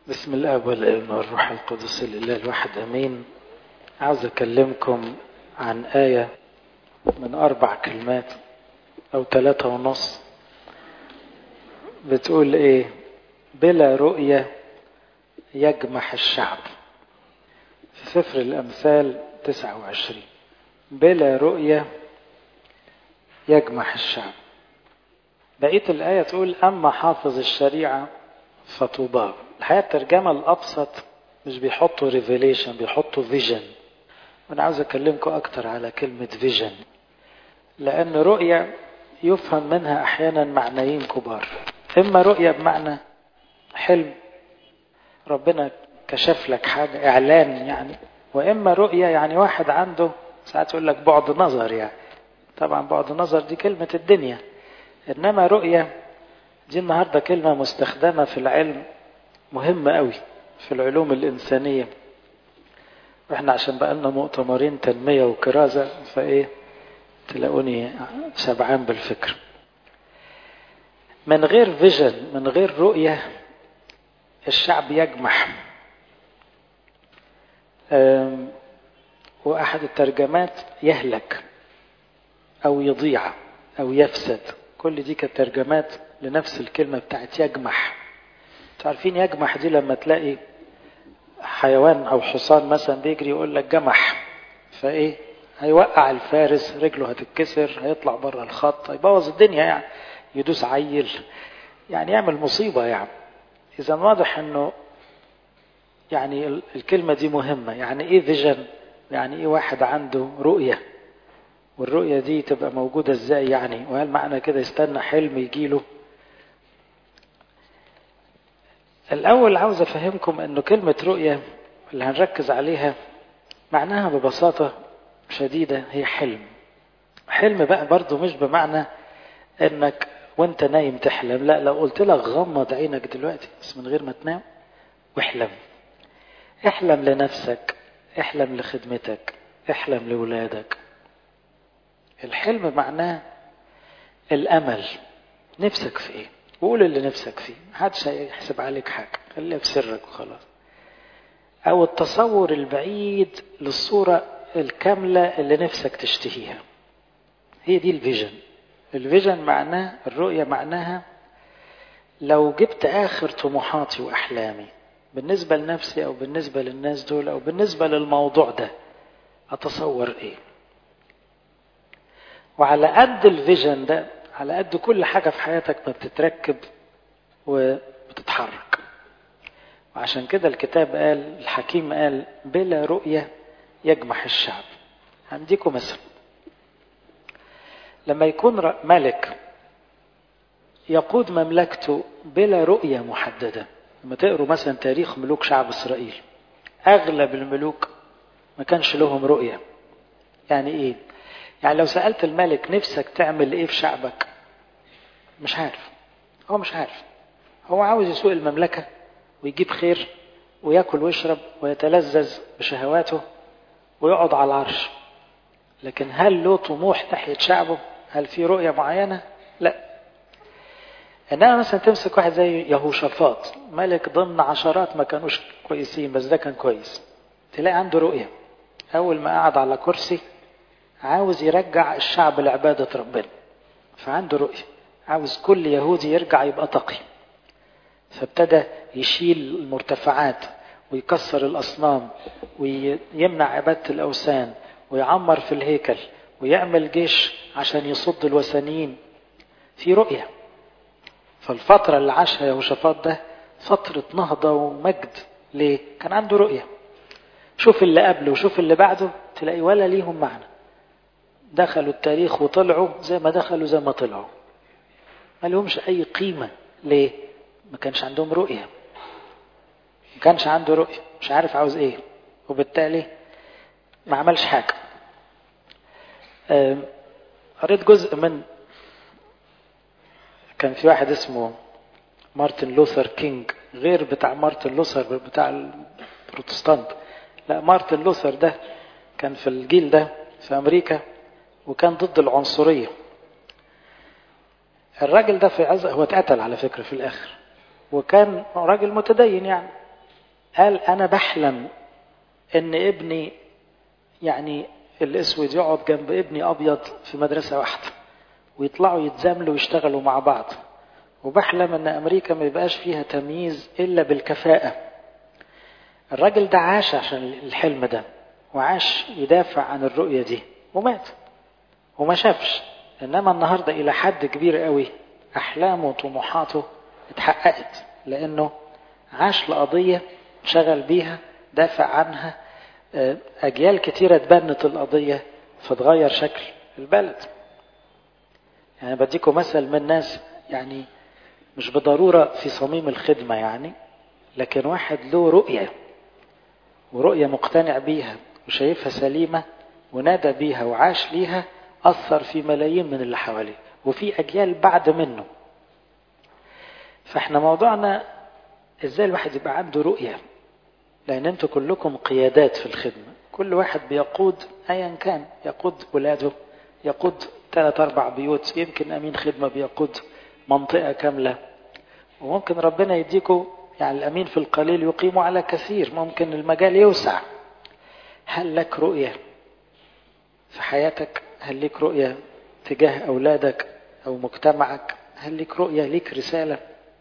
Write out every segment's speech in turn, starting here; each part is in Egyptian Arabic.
بسم الله والابن والروح القدس لله الواحد امين عاوز اكلمكم عن آية من اربع كلمات او ثلاثة ونص بتقول ايه بلا رؤية يجمح الشعب في سفر الامثال 29 بلا رؤية يجمح الشعب بقية الآية تقول أما حافظ الشريعة فطوباه الحقيقة الترجمة الأبسط مش بيحطوا ريفيليشن بيحطوا فيجن وأنا عاوز أكلمكم أكتر على كلمة فيجن لأن رؤية يفهم منها أحيانا معنيين كبار إما رؤية بمعنى حلم ربنا كشف لك حاجة إعلان يعني وإما رؤية يعني واحد عنده ساعات يقول لك بعد نظر يعني طبعا بعد نظر دي كلمة الدنيا إنما رؤية دي النهاردة كلمة مستخدمة في العلم مهمة قوي في العلوم الإنسانية واحنا عشان بقى لنا مؤتمرين تنمية وكرازة فإيه تلاقوني شبعان بالفكر من غير فيجن من غير رؤية الشعب يجمح وأحد الترجمات يهلك أو يضيع أو يفسد كل دي كانت ترجمات لنفس الكلمة بتاعت يجمح تعرفين يجمح دي لما تلاقي حيوان أو حصان مثلا بيجري يقول لك جمح فإيه هيوقع الفارس رجله هتتكسر هيطلع بره الخط هيبوظ الدنيا يعني يدوس عيل يعني يعمل مصيبة يعني إذا واضح إنه يعني الكلمة دي مهمة يعني إيه فيجن يعني إيه واحد عنده رؤية والرؤية دي تبقى موجودة ازاي يعني وهل معنى كده يستنى حلم يجيله الأول عاوز أفهمكم أنه كلمة رؤية اللي هنركز عليها معناها ببساطة شديدة هي حلم حلم بقى برضو مش بمعنى أنك وانت نايم تحلم لا لو قلت لك غمض عينك دلوقتي بس من غير ما تنام واحلم احلم لنفسك احلم لخدمتك احلم لولادك الحلم معناه الامل نفسك في ايه وقول اللي نفسك فيه محدش هيحسب عليك حاجه خليها في سرك وخلاص او التصور البعيد للصوره الكامله اللي نفسك تشتهيها هي دي الفيجن الفيجن معناه الرؤيه معناها لو جبت اخر طموحاتي واحلامي بالنسبه لنفسي او بالنسبه للناس دول او بالنسبه للموضوع ده اتصور ايه وعلى قد الفيجن ده على قد كل حاجة في حياتك ما بتتركب وبتتحرك وعشان كده الكتاب قال الحكيم قال بلا رؤية يجمح الشعب هنديكم مثل لما يكون ملك يقود مملكته بلا رؤية محددة لما تقروا مثلا تاريخ ملوك شعب إسرائيل أغلب الملوك ما كانش لهم رؤية يعني إيه يعني لو سألت الملك نفسك تعمل ايه في شعبك مش عارف هو مش عارف هو عاوز يسوق المملكة ويجيب خير وياكل ويشرب ويتلذذ بشهواته ويقعد على العرش لكن هل له طموح ناحية شعبه هل في رؤية معينة لا انما مثلا تمسك واحد زي يهوشافاط ملك ضمن عشرات ما كانوش كويسين بس ده كان كويس تلاقي عنده رؤية اول ما قعد على كرسي عاوز يرجع الشعب لعبادة ربنا فعنده رؤية عاوز كل يهودي يرجع يبقى تقي فابتدى يشيل المرتفعات ويكسر الأصنام ويمنع عبادة الأوثان ويعمر في الهيكل ويعمل جيش عشان يصد الوثنيين في رؤية فالفترة اللي عاشها يهوشافاط ده فترة نهضة ومجد ليه؟ كان عنده رؤية شوف اللي قبله وشوف اللي بعده تلاقي ولا ليهم معنى دخلوا التاريخ وطلعوا زي ما دخلوا زي ما طلعوا ما لهمش اي قيمة ليه ما كانش عندهم رؤية ما كانش عنده رؤية مش عارف عاوز ايه وبالتالي ما عملش حاجة قريت جزء من كان في واحد اسمه مارتن لوثر كينج غير بتاع مارتن لوثر بتاع البروتستانت لا مارتن لوثر ده كان في الجيل ده في امريكا وكان ضد العنصرية الراجل ده في عز هو اتقتل على فكرة في الآخر وكان راجل متدين يعني قال أنا بحلم إن ابني يعني الأسود يقعد جنب ابني أبيض في مدرسة واحدة ويطلعوا يتزاملوا ويشتغلوا مع بعض وبحلم ان امريكا ما يبقاش فيها تمييز الا بالكفاءة الراجل ده عاش عشان الحلم ده وعاش يدافع عن الرؤية دي ومات وما شافش انما النهاردة الى حد كبير قوي احلامه وطموحاته اتحققت لانه عاش لقضية شغل بيها دافع عنها اجيال كتيرة اتبنت القضية فتغير شكل البلد يعني بديكم مثل من ناس يعني مش بضرورة في صميم الخدمة يعني لكن واحد له رؤية ورؤية مقتنع بيها وشايفها سليمة ونادى بيها وعاش ليها أثر في ملايين من اللي حواليه وفي أجيال بعد منه فاحنا موضوعنا ازاي الواحد يبقى عنده رؤية لأن انتوا كلكم قيادات في الخدمة كل واحد بيقود أيا كان يقود ولاده يقود ثلاث أربع بيوت يمكن أمين خدمة بيقود منطقة كاملة وممكن ربنا يديكوا يعني الأمين في القليل يقيم على كثير ممكن المجال يوسع هل لك رؤية في حياتك هل لك رؤية تجاه أولادك أو مجتمعك هل لك رؤية لك رسالة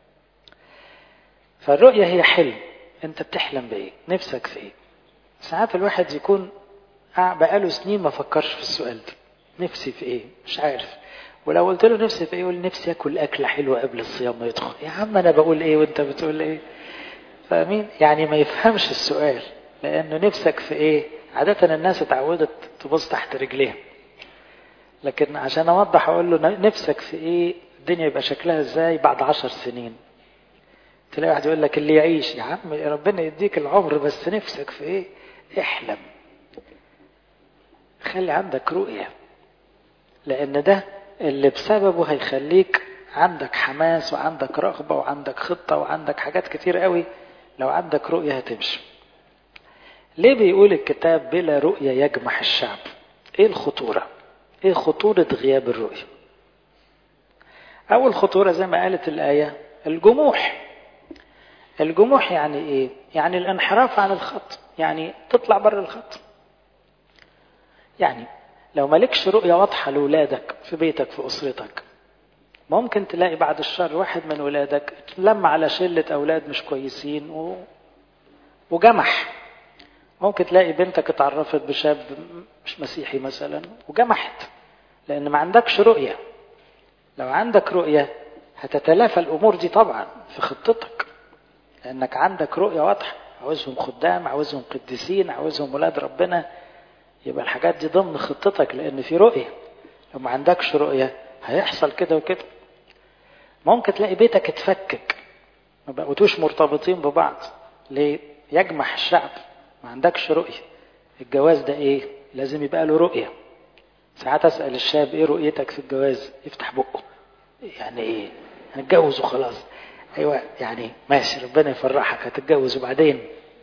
فالرؤية هي حلم أنت بتحلم بإيه نفسك في إيه ساعات الواحد يكون بقاله سنين ما فكرش في السؤال ده نفسي في إيه مش عارف ولو قلت له نفسي في ايه يقول نفسي اكل اكله حلوه قبل الصيام ما يدخل يا عم انا بقول ايه وانت بتقول ايه فاهمين يعني ما يفهمش السؤال لانه نفسك في ايه عاده الناس اتعودت تبص تحت رجليها لكن عشان اوضح اقول له نفسك في ايه الدنيا يبقى شكلها ازاي بعد عشر سنين تلاقي واحد يقول لك اللي يعيش يا عم ربنا يديك العمر بس نفسك في ايه احلم خلي عندك رؤيه لان ده اللي بسببه هيخليك عندك حماس وعندك رغبة وعندك خطة وعندك حاجات كتير قوي لو عندك رؤية هتمشي ليه بيقول الكتاب بلا رؤية يجمح الشعب ايه الخطورة ايه خطورة غياب الرؤية اول خطورة زي ما قالت الآية الجموح الجموح يعني ايه يعني الانحراف عن الخط يعني تطلع بره الخط يعني لو مالكش رؤية واضحة لولادك في بيتك في أسرتك ممكن تلاقي بعد الشر واحد من ولادك لم على شلة أولاد مش كويسين و... وجمح ممكن تلاقي بنتك اتعرفت بشاب مش مسيحي مثلا وجمحت لأن ما عندكش رؤية لو عندك رؤية هتتلافى الأمور دي طبعا في خطتك لأنك عندك رؤية واضحة عاوزهم خدام عاوزهم قديسين عاوزهم ولاد ربنا يبقى الحاجات دي ضمن خطتك لان في رؤيه لو ما عندكش رؤيه هيحصل كده وكده ممكن تلاقي بيتك اتفكك ما بقوتوش مرتبطين ببعض ليه يجمح الشعب ما عندكش رؤيه الجواز ده ايه لازم يبقى له رؤيه ساعات اسال الشاب ايه رؤيتك في الجواز يفتح بقه يعني ايه هنتجوز وخلاص ايوه يعني ماشي ربنا يفرحك هتتجوز وبعدين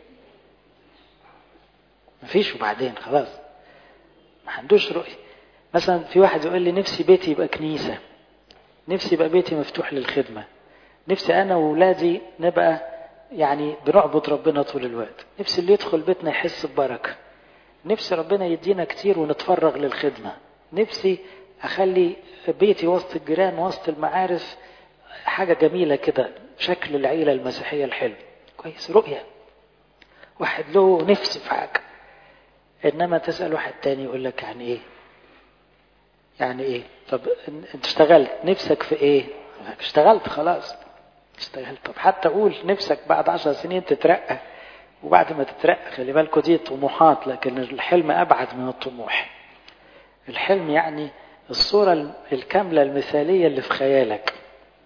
مفيش وبعدين خلاص ما عندوش رؤية مثلا في واحد يقول لي نفسي بيتي يبقى كنيسة نفسي يبقى بيتي مفتوح للخدمة نفسي أنا وولادي نبقى يعني بنعبد ربنا طول الوقت نفسي اللي يدخل بيتنا يحس ببركة نفسي ربنا يدينا كتير ونتفرغ للخدمة نفسي أخلي بيتي وسط الجيران وسط المعارف حاجة جميلة كده شكل العيلة المسيحية الحلو كويس رؤية واحد له نفس في حاجة انما تسال واحد تاني يقول لك يعني ايه يعني ايه طب انت اشتغلت نفسك في ايه اشتغلت خلاص اشتغلت طب حتى قول نفسك بعد عشر سنين تترقى وبعد ما تترقى خلي بالكوا دي طموحات لكن الحلم ابعد من الطموح الحلم يعني الصورة الكاملة المثالية اللي في خيالك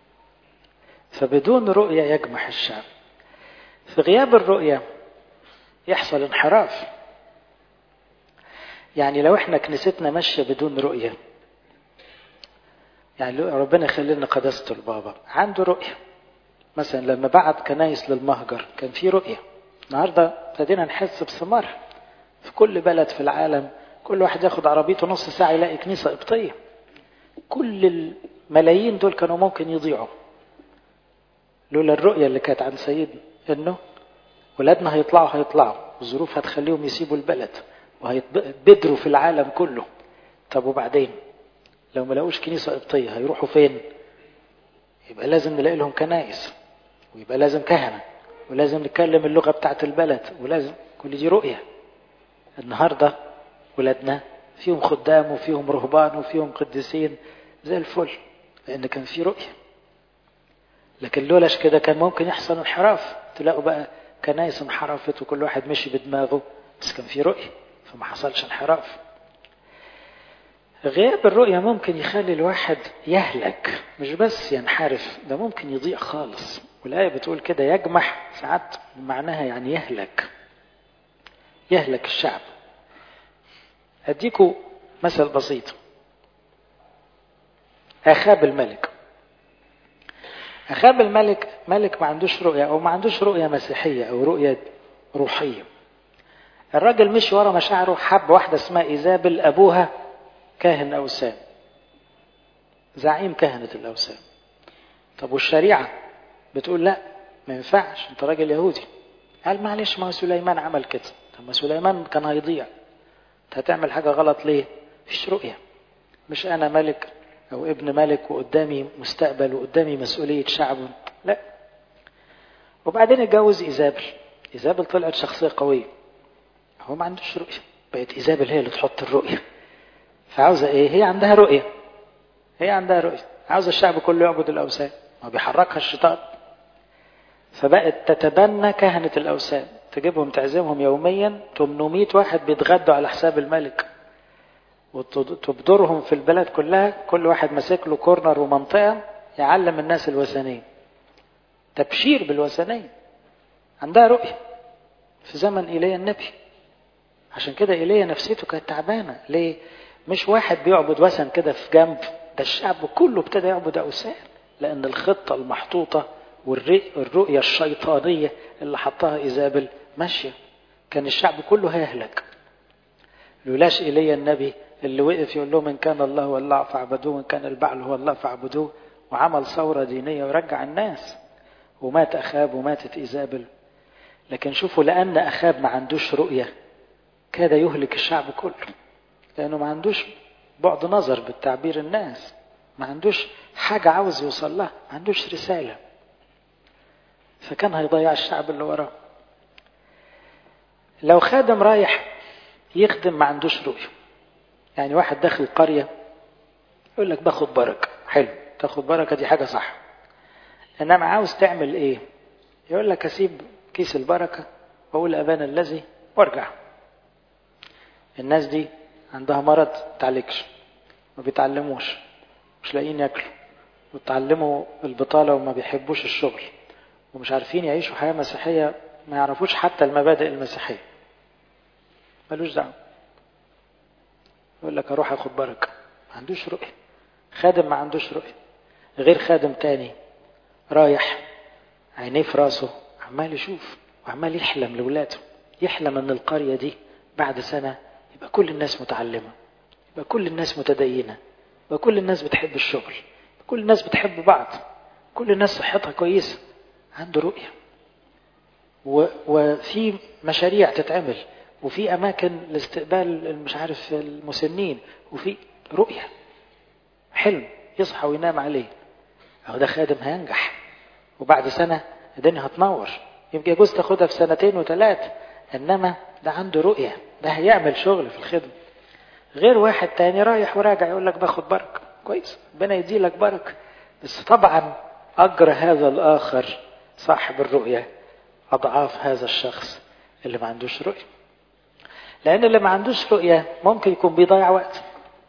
فبدون رؤية يجمح الشعب في غياب الرؤية يحصل انحراف يعني لو احنا كنيستنا ماشيه بدون رؤيه يعني ربنا يخلي لنا قداسه البابا عنده رؤيه مثلا لما بعت كنايس للمهجر كان في رؤيه النهارده ابتدينا نحس بثمارها في كل بلد في العالم كل واحد ياخد عربيته نص ساعه يلاقي كنيسه قبطيه كل الملايين دول كانوا ممكن يضيعوا لولا الرؤيه اللي كانت عند سيدنا انه ولادنا هيطلعوا هيطلعوا الظروف هتخليهم يسيبوا البلد وهيتبدروا في العالم كله طب وبعدين لو ما لقوش كنيسة قبطية هيروحوا فين يبقى لازم نلاقي لهم كنائس ويبقى لازم كهنة ولازم نتكلم اللغة بتاعت البلد ولازم كل دي رؤية النهاردة ولادنا فيهم خدام وفيهم رهبان وفيهم قديسين زي الفل لأن كان في رؤية لكن لولاش كده كان ممكن يحصل انحراف تلاقوا بقى كنايس انحرفت وكل واحد مشي بدماغه بس كان في رؤية فما حصلش انحراف غياب الرؤية ممكن يخلي الواحد يهلك مش بس ينحرف ده ممكن يضيع خالص والآية بتقول كده يجمح ساعات معناها يعني يهلك يهلك الشعب أديكوا مثل بسيط أخاب الملك أخاب الملك ملك ما عندوش رؤية أو ما عندوش رؤية مسيحية أو رؤية روحية الراجل مشي ورا مشاعره حب واحدة اسمها إيزابل أبوها كاهن أوثان زعيم كهنة الأوثان طب والشريعة بتقول لا ما ينفعش انت راجل يهودي قال معلش ما سليمان عمل كده طب ما سليمان كان هيضيع انت هتعمل حاجة غلط ليه مفيش رؤية مش أنا ملك أو ابن ملك وقدامي مستقبل وقدامي مسؤولية شعب لا وبعدين اتجوز إيزابل إيزابل طلعت شخصية قوية هو ما عندوش رؤية بقت إيزابل هي اللي تحط الرؤية فعاوزة إيه هي عندها رؤية هي عندها رؤية عاوزة الشعب كله يعبد الأوثان ما بيحركها الشيطان فبقت تتبنى كهنة الأوثان تجيبهم تعزمهم يوميا 800 واحد بيتغدوا على حساب الملك وتبدرهم في البلد كلها كل واحد ماسك له كورنر ومنطقة يعلم الناس الوثنية تبشير بالوثنية عندها رؤية في زمن إيليا النبي عشان كده إيليا نفسيته كانت تعبانة ليه؟ مش واحد بيعبد وثن كده في جنب ده الشعب كله ابتدى يعبد أوثان لأن الخطة المحطوطة والرؤية الشيطانية اللي حطها إيزابل ماشية كان الشعب كله هيهلك لولاش إيليا النبي اللي وقف يقول لهم إن كان الله هو الله فاعبدوه وإن كان البعل هو الله فاعبدوه وعمل ثورة دينية ورجع الناس ومات أخاب وماتت إيزابل لكن شوفوا لأن أخاب ما عندوش رؤية كاد يهلك الشعب كله لأنه ما عندوش بعد نظر بالتعبير الناس ما عندوش حاجة عاوز يوصل لها ما عندوش رسالة فكان هيضيع الشعب اللي وراه لو خادم رايح يخدم ما عندوش رؤية يعني واحد داخل قرية يقول لك باخد بركة حلو تاخد بركة دي حاجة صح انما عاوز تعمل ايه يقول لك اسيب كيس البركة واقول ابانا الذي وارجع الناس دي عندها مرض تعالجش ما بيتعلموش مش لاقيين ياكلوا وتعلموا البطالة وما بيحبوش الشغل ومش عارفين يعيشوا حياة مسيحية ما يعرفوش حتى المبادئ المسيحية ملوش دعوة يقول لك اروح اخد بركة ما عندوش رؤية خادم ما عندوش رؤية غير خادم تاني رايح عينيه في راسه عمال يشوف وعمال يحلم لولاده يحلم ان القرية دي بعد سنة يبقى كل الناس متعلمة يبقى كل الناس متدينة يبقى كل الناس بتحب الشغل كل الناس بتحب بعض كل الناس صحتها كويسة عنده رؤية و... وفي مشاريع تتعمل وفي أماكن لاستقبال مش عارف المسنين وفي رؤية حلم يصحى وينام عليه أهو ده خادم هينجح وبعد سنة الدنيا هتنور يمكن يجوز تاخدها في سنتين وثلاث إنما ده عنده رؤية ده هيعمل شغل في الخدمة غير واحد تاني رايح وراجع يقول لك باخد بركة كويس ربنا يدي لك بركة بس طبعا أجر هذا الآخر صاحب الرؤية أضعاف هذا الشخص اللي ما عندوش رؤية لأن اللي ما عندوش رؤية ممكن يكون بيضيع وقت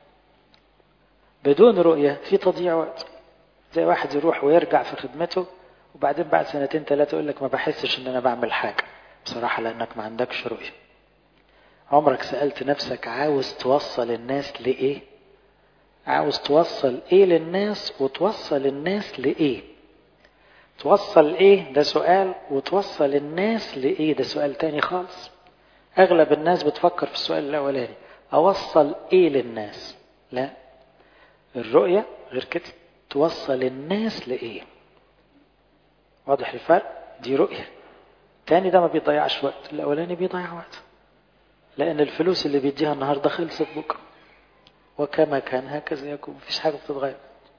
بدون رؤية في تضييع وقت زي واحد يروح ويرجع في خدمته وبعدين بعد سنتين ثلاثة يقول لك ما بحسش ان انا بعمل حاجة بصراحة لانك ما عندكش رؤية عمرك سألت نفسك عاوز توصل الناس لإيه عاوز توصل إيه للناس وتوصل الناس لإيه توصل إيه ده سؤال وتوصل الناس لإيه ده سؤال تاني خالص أغلب الناس بتفكر في السؤال الأولاني أوصل إيه للناس لا الرؤية غير كده توصل الناس لإيه واضح الفرق دي رؤية التاني ده ما بيضيعش وقت الأولاني بيضيع وقت لأن الفلوس اللي بيديها النهاردة خلصت بكرة وكما كان هكذا يكون مفيش حاجة بتتغير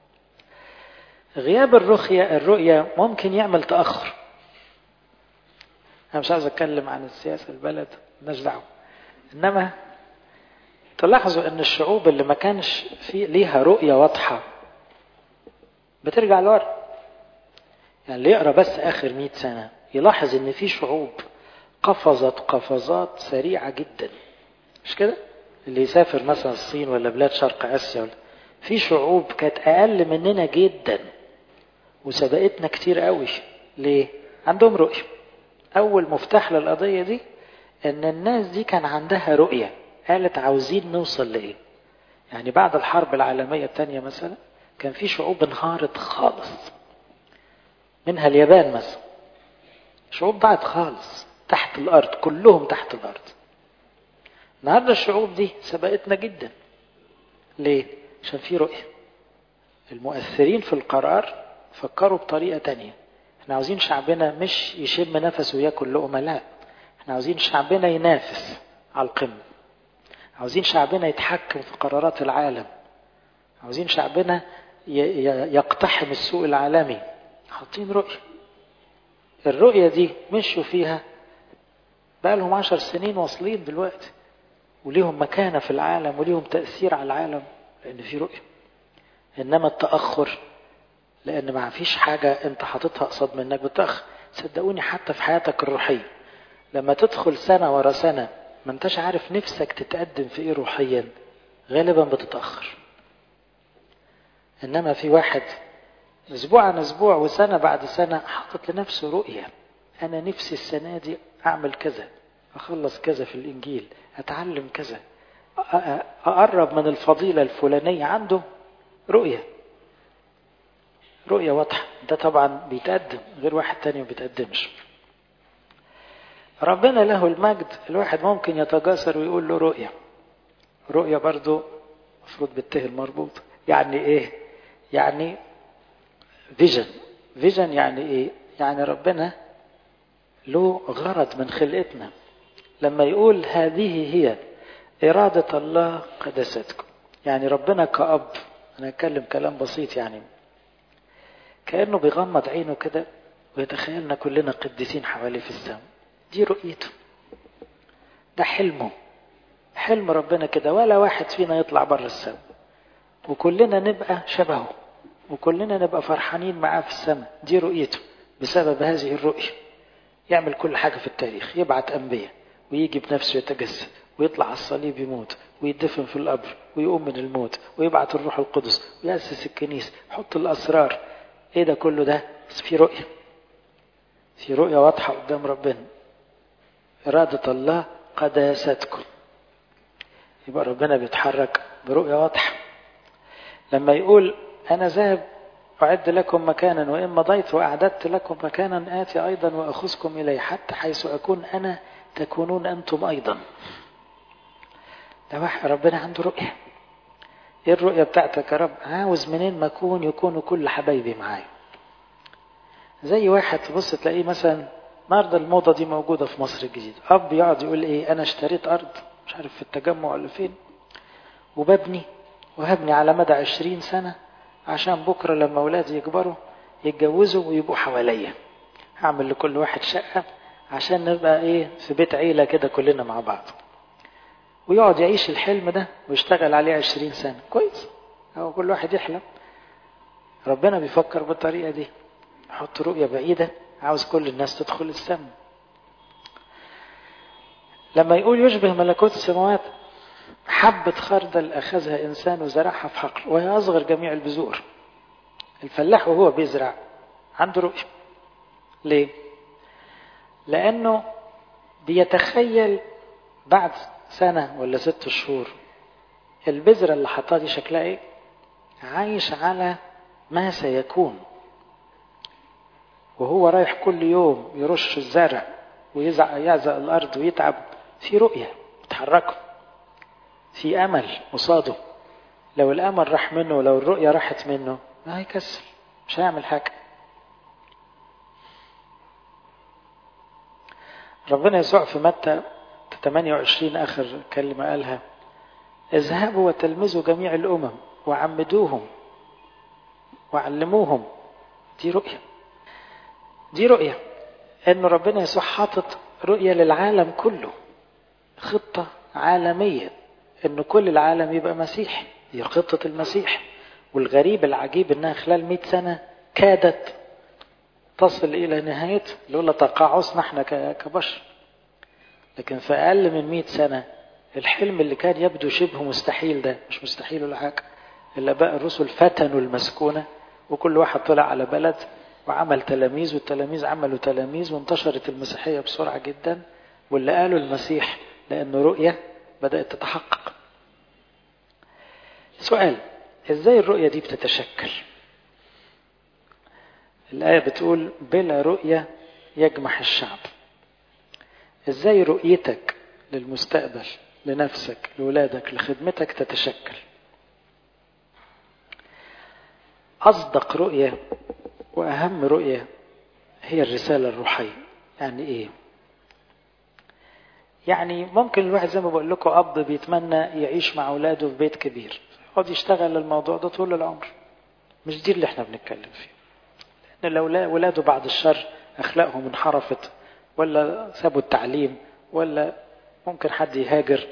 غياب الرؤية الرؤية ممكن يعمل تأخر أنا مش عايز أتكلم عن السياسة البلد مالناش دعوة إنما تلاحظوا أن الشعوب اللي ما كانش في ليها رؤية واضحة بترجع لورا يعني اللي يقرا بس آخر مئة سنة يلاحظ أن في شعوب قفزت قفزات سريعة جدا مش كده؟ اللي يسافر مثلا الصين ولا بلاد شرق آسيا ولا في شعوب كانت أقل مننا جدا وسبقتنا كتير قوي ليه؟ عندهم رؤية أول مفتاح للقضية دي إن الناس دي كان عندها رؤية قالت عاوزين نوصل لإيه؟ يعني بعد الحرب العالمية الثانية مثلا كان في شعوب انهارت خالص منها اليابان مثلا شعوب ضاعت خالص تحت الأرض كلهم تحت الأرض النهاردة الشعوب دي سبقتنا جدا ليه؟ عشان في رؤية المؤثرين في القرار فكروا بطريقة تانية احنا عاوزين شعبنا مش يشم نفسه وياكل لقمة لا احنا عاوزين شعبنا ينافس على القمة عاوزين شعبنا يتحكم في قرارات العالم عاوزين شعبنا يقتحم السوق العالمي حاطين رؤية الرؤية دي مشوا فيها بقى لهم عشر سنين واصلين دلوقتي وليهم مكانة في العالم وليهم تأثير على العالم لأن في رؤية إنما التأخر لأن ما فيش حاجة أنت حاططها قصاد منك بتأخر صدقوني حتى في حياتك الروحية لما تدخل سنة ورا سنة ما انتش عارف نفسك تتقدم في ايه روحيا غالبا بتتأخر انما في واحد اسبوع عن اسبوع وسنة بعد سنة حاطط لنفسه رؤية انا نفسي السنة دي اعمل كذا اخلص كذا في الانجيل اتعلم كذا اقرب من الفضيلة الفلانية عنده رؤية رؤية واضحة ده طبعا بيتقدم غير واحد تاني ما بيتقدمش ربنا له المجد الواحد ممكن يتجاسر ويقول له رؤية رؤية برضو مفروض بالته المربوط يعني ايه يعني فيجن فيجن يعني ايه يعني ربنا له غرض من خلقتنا لما يقول هذه هي إرادة الله قدستكم يعني ربنا كأب أنا أتكلم كلام بسيط يعني كأنه بيغمض عينه كده ويتخيلنا كلنا قديسين حواليه في السماء دي رؤيته ده حلمه حلم ربنا كده ولا واحد فينا يطلع بره السماء وكلنا نبقى شبهه وكلنا نبقى فرحانين معاه في السماء دي رؤيته بسبب هذه الرؤية يعمل كل حاجة في التاريخ يبعت أنبياء ويجي بنفسه يتجسد ويطلع على الصليب يموت ويدفن في القبر ويقوم من الموت ويبعت الروح القدس ويأسس الكنيسة يحط الأسرار ايه ده كله ده بس في رؤية في رؤية واضحة قدام ربنا إرادة الله قداستكم يبقى ربنا بيتحرك برؤية واضحة لما يقول أنا ذاهب أعد لكم مكانا وإن مضيت وأعددت لكم مكانا آتي أيضا وأخذكم إلي حتى حيث أكون أنا تكونون أنتم أيضا ده واحد ربنا عنده رؤية ايه الرؤية بتاعتك يا رب عاوز منين ما اكون يكونوا كل حبايبي معايا زي واحد تبص تلاقيه مثلا النهارده الموضة دي موجودة في مصر الجديدة أب يقعد يقول إيه أنا اشتريت أرض مش عارف في التجمع ولا فين وببني وهبني على مدى عشرين سنة عشان بكرة لما أولادي يكبروا يتجوزوا ويبقوا حواليا هعمل لكل واحد شقة عشان نبقى إيه في بيت عيلة كده كلنا مع بعض ويقعد يعيش الحلم ده ويشتغل عليه عشرين سنة كويس هو كل واحد يحلم ربنا بيفكر بالطريقة دي يحط رؤية بعيدة عاوز كل الناس تدخل السماء لما يقول يشبه ملكوت السماوات حبة خردل أخذها إنسان وزرعها في حقل وهي أصغر جميع البذور الفلاح وهو بيزرع عنده رؤية ليه؟ لأنه بيتخيل بعد سنة ولا ست شهور البذرة اللي حطها دي شكلها ايه؟ عايش على ما سيكون وهو رايح كل يوم يرش الزرع ويزعق يعزق الأرض ويتعب في رؤية بتحركه في أمل قصاده لو الأمل راح منه ولو الرؤية راحت منه ما هيكسل مش هيعمل حاجة ربنا يسوع في متى 28 آخر كلمة قالها اذهبوا وتلمذوا جميع الأمم وعمدوهم وعلموهم دي رؤية دي رؤية أن ربنا يسوع حاطط رؤية للعالم كله خطة عالمية أن كل العالم يبقى مسيحي هي خطة المسيح والغريب العجيب أنها خلال مئة سنة كادت تصل إلى نهايتها لولا تقاعسنا احنا كبشر لكن في أقل من مئة سنة الحلم اللي كان يبدو شبه مستحيل ده مش مستحيل ولا حاجة إلا بقى الرسل فتنوا المسكونة وكل واحد طلع على بلد وعمل تلاميذ والتلاميذ عملوا تلاميذ وانتشرت المسيحية بسرعة جدا واللي قالوا المسيح لأنه رؤية بدأت تتحقق سؤال ازاي الرؤية دي بتتشكل الآية بتقول بلا رؤية يجمح الشعب ازاي رؤيتك للمستقبل لنفسك لولادك لخدمتك تتشكل أصدق رؤية وأهم رؤية هي الرسالة الروحية يعني إيه؟ يعني ممكن الواحد زي ما بقول لكم أب بيتمنى يعيش مع أولاده في بيت كبير يقعد يشتغل الموضوع ده طول العمر مش دي اللي احنا بنتكلم فيه لأن لو ولاده بعد الشر أخلاقهم انحرفت ولا سابوا التعليم ولا ممكن حد يهاجر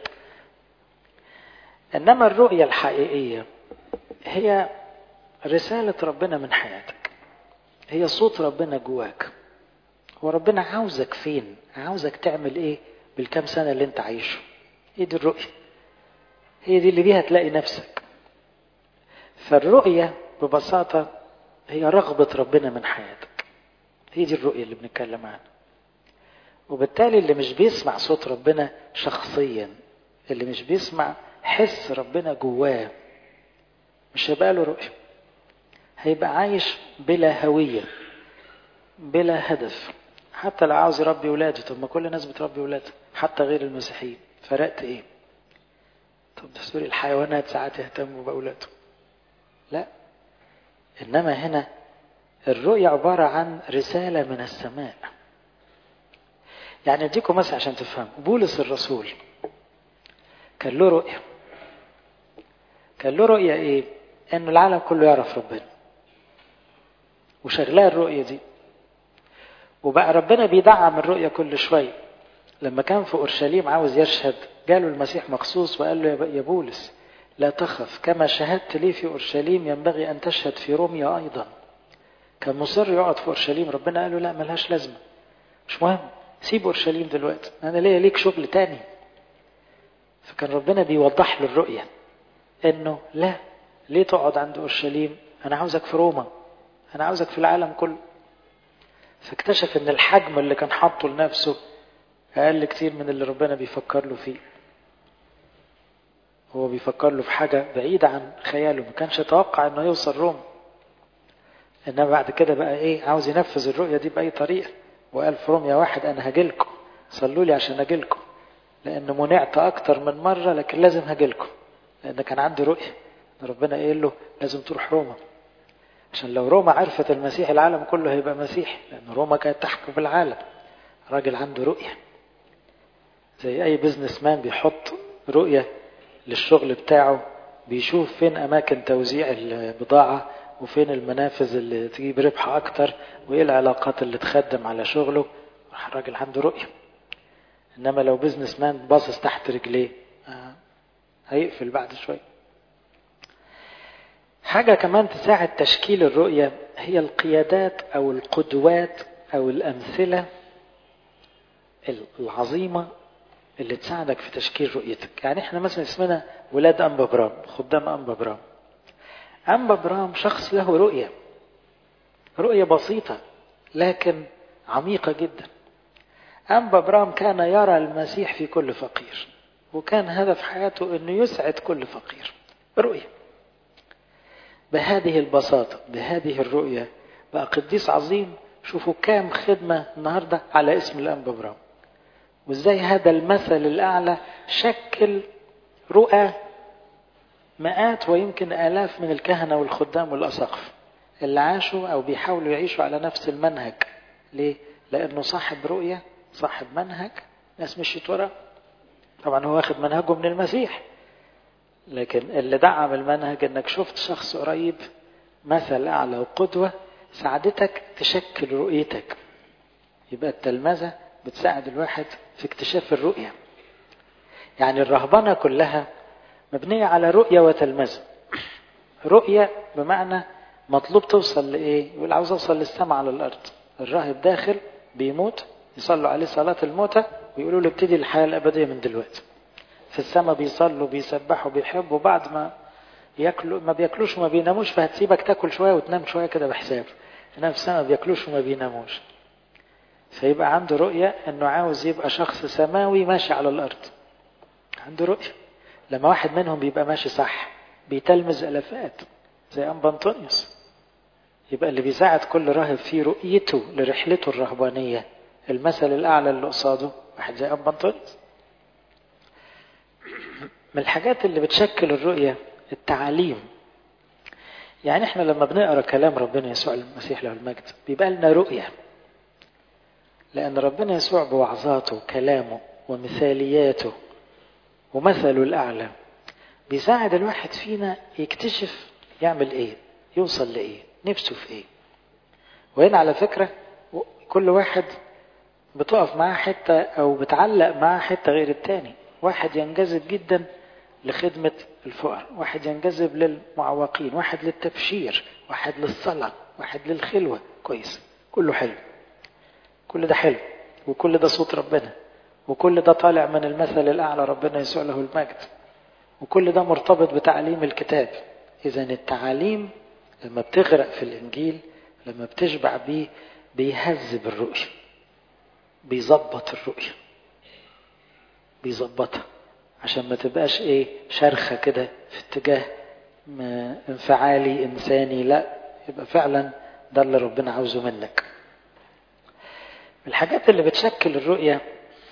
إنما الرؤية الحقيقية هي رسالة ربنا من حياتك هي صوت ربنا جواك هو ربنا عاوزك فين عاوزك تعمل ايه بالكام سنة اللي انت عايشه هي دي الرؤية هي دي اللي بيها تلاقي نفسك فالرؤية ببساطة هي رغبة ربنا من حياتك هي دي الرؤية اللي بنتكلم عنها وبالتالي اللي مش بيسمع صوت ربنا شخصيا اللي مش بيسمع حس ربنا جواه مش هيبقى له رؤية هيبقى عايش بلا هوية بلا هدف حتى لو عاوز يربي ولاده طب ما كل الناس بتربي ولادها حتى غير المسيحيين فرقت ايه طب ده سوري الحيوانات ساعات يهتموا بأولادهم لا إنما هنا الرؤية عبارة عن رسالة من السماء يعني اديكم مثلا عشان تفهموا بولس الرسول كان له رؤية كان له رؤية ايه انه العالم كله يعرف ربنا وشغلها الرؤية دي وبقى ربنا بيدعم الرؤية كل شوية لما كان في أورشليم عاوز يشهد جاله المسيح مخصوص وقال له يا بولس لا تخف كما شهدت لي في أورشليم ينبغي أن تشهد في روميا أيضا كان مصر يقعد في أورشليم ربنا قال له لا ملهاش لازمة مش مهم سيب أورشليم دلوقتي أنا ليا ليك شغل تاني فكان ربنا بيوضح له الرؤية إنه لا ليه تقعد عند أورشليم أنا عاوزك في روما أنا عاوزك في العالم كله فاكتشف إن الحجم اللي كان حاطه لنفسه أقل كتير من اللي ربنا بيفكر له فيه هو بيفكر له في حاجة بعيدة عن خياله ما كانش يتوقع انه يوصل روما انما بعد كده بقى ايه عاوز ينفذ الرؤية دي بأي طريقة وقال في روميا واحد انا هجيلكم صلوا لي عشان اجيلكم لان منعت اكتر من مرة لكن لازم هجيلكم لان كان عندي رؤية ربنا قايل له لازم تروح روما عشان لو روما عرفت المسيح العالم كله هيبقى مسيح لان روما كانت تحكم العالم راجل عنده رؤية زي اي بزنس مان بيحط رؤية للشغل بتاعه بيشوف فين أماكن توزيع البضاعة وفين المنافذ اللي تجيب ربح أكتر وإيه العلاقات اللي تخدم على شغله الراجل عنده رؤية إنما لو بزنس مان باصص تحت رجليه آه هيقفل بعد شوية حاجة كمان تساعد تشكيل الرؤية هي القيادات أو القدوات أو الأمثلة العظيمة اللي تساعدك في تشكيل رؤيتك يعني احنا مثلا اسمنا ولاد أنبا برام خدام أنبا برام أنبا برام شخص له رؤية رؤية بسيطة لكن عميقة جدا أنبا برام كان يرى المسيح في كل فقير وكان هدف حياته أنه يسعد كل فقير رؤية بهذه البساطة بهذه الرؤية بقى قديس عظيم شوفوا كام خدمة النهاردة على اسم الأنبا برام وازاي هذا المثل الأعلى شكل رؤى مئات ويمكن آلاف من الكهنة والخدام والأساقف اللي عاشوا أو بيحاولوا يعيشوا على نفس المنهج ليه؟ لأنه صاحب رؤية صاحب منهج ناس مشيت وراه طبعا هو واخد منهجه من المسيح لكن اللي دعم المنهج انك شفت شخص قريب مثل اعلى وقدوة ساعدتك تشكل رؤيتك يبقى التلمذة بتساعد الواحد في اكتشاف الرؤية يعني الرهبنة كلها مبنية على رؤية وتلمذة رؤية بمعنى مطلوب توصل لإيه يقول عاوز أوصل للسماء على الأرض الراهب داخل بيموت يصلوا عليه صلاة الموتى ويقولوا له ابتدي الحياة الأبدية من دلوقتي في السماء بيصلوا بيسبحوا بيحبوا بعد ما ياكلوا ما بياكلوش وما بيناموش فهتسيبك تاكل شويه وتنام شويه كده بحساب انما في السماء ما بياكلوش وما بيناموش فيبقى عنده رؤيه انه عاوز يبقى شخص سماوي ماشي على الارض عنده رؤيه لما واحد منهم بيبقى ماشي صح بيتلمذ الافات زي انبا انطونيوس يبقى اللي بيساعد كل راهب في رؤيته لرحلته الرهبانيه المثل الاعلى اللي قصاده واحد زي انبا انطونيوس من الحاجات اللي بتشكل الرؤية التعاليم يعني احنا لما بنقرا كلام ربنا يسوع المسيح له المجد بيبقى لنا رؤية لأن ربنا يسوع بوعظاته وكلامه ومثالياته ومثله الأعلى بيساعد الواحد فينا يكتشف يعمل ايه يوصل لايه نفسه في ايه وهنا على فكرة كل واحد بتقف معاه حتة أو بتعلق معاه حتة غير التاني واحد ينجذب جدا لخدمة الفقراء واحد ينجذب للمعوقين واحد للتبشير واحد للصلاة واحد للخلوة كويس كله حلو كل ده حلو وكل ده صوت ربنا وكل ده طالع من المثل الأعلى ربنا يسوع له المجد وكل ده مرتبط بتعليم الكتاب إذا التعاليم لما بتغرق في الإنجيل لما بتشبع بيه بيهذب الرؤية بيظبط الرؤية بيظبطها عشان ما تبقاش ايه شرخة كده في اتجاه انفعالي انساني لا يبقى فعلا ده اللي ربنا عاوزه منك الحاجات اللي بتشكل الرؤية